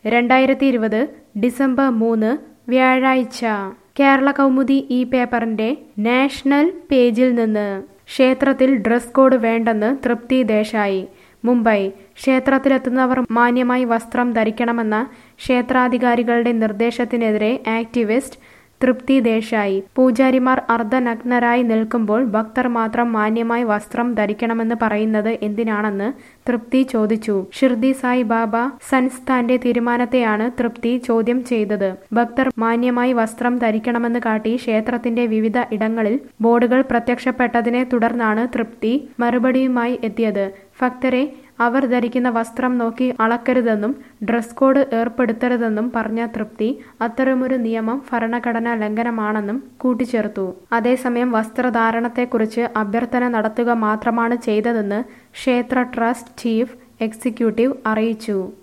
രണ്ടായിരത്തി ഇരുപത് ഡിസംബർ മൂന്ന് വ്യാഴാഴ്ച കേരള കൗമുദി ഈ പേപ്പറിന്റെ നാഷണൽ പേജിൽ നിന്ന് ക്ഷേത്രത്തിൽ ഡ്രസ് കോഡ് വേണ്ടെന്ന് തൃപ്തി ദേശായി മുംബൈ ക്ഷേത്രത്തിലെത്തുന്നവർ മാന്യമായി വസ്ത്രം ധരിക്കണമെന്ന ക്ഷേത്രാധികാരികളുടെ നിർദ്ദേശത്തിനെതിരെ ആക്ടിവിസ്റ്റ് തൃപ്തി ദേശായി പൂജാരിമാർ അർദ്ധനഗ്നരായി നിൽക്കുമ്പോൾ ഭക്തർ മാത്രം മാന്യമായി വസ്ത്രം ധരിക്കണമെന്ന് പറയുന്നത് എന്തിനാണെന്ന് തൃപ്തി ചോദിച്ചു ഷിർദി സായി ബാബ സൻസ്ഥാന്റെ തീരുമാനത്തെയാണ് തൃപ്തി ചോദ്യം ചെയ്തത് ഭക്തർ മാന്യമായി വസ്ത്രം ധരിക്കണമെന്ന് കാട്ടി ക്ഷേത്രത്തിന്റെ വിവിധ ഇടങ്ങളിൽ ബോർഡുകൾ പ്രത്യക്ഷപ്പെട്ടതിനെ തുടർന്നാണ് തൃപ്തി മറുപടിയുമായി എത്തിയത് ഭക്തരെ അവർ ധരിക്കുന്ന വസ്ത്രം നോക്കി അളക്കരുതെന്നും ഡ്രസ് കോഡ് ഏർപ്പെടുത്തരുതെന്നും പറഞ്ഞ തൃപ്തി അത്തരമൊരു നിയമം ഭരണഘടനാ ലംഘനമാണെന്നും കൂട്ടിച്ചേർത്തു അതേസമയം വസ്ത്രധാരണത്തെക്കുറിച്ച് അഭ്യർത്ഥന നടത്തുക മാത്രമാണ് ചെയ്തതെന്ന് ക്ഷേത്ര ട്രസ്റ്റ് ചീഫ് എക്സിക്യൂട്ടീവ് അറിയിച്ചു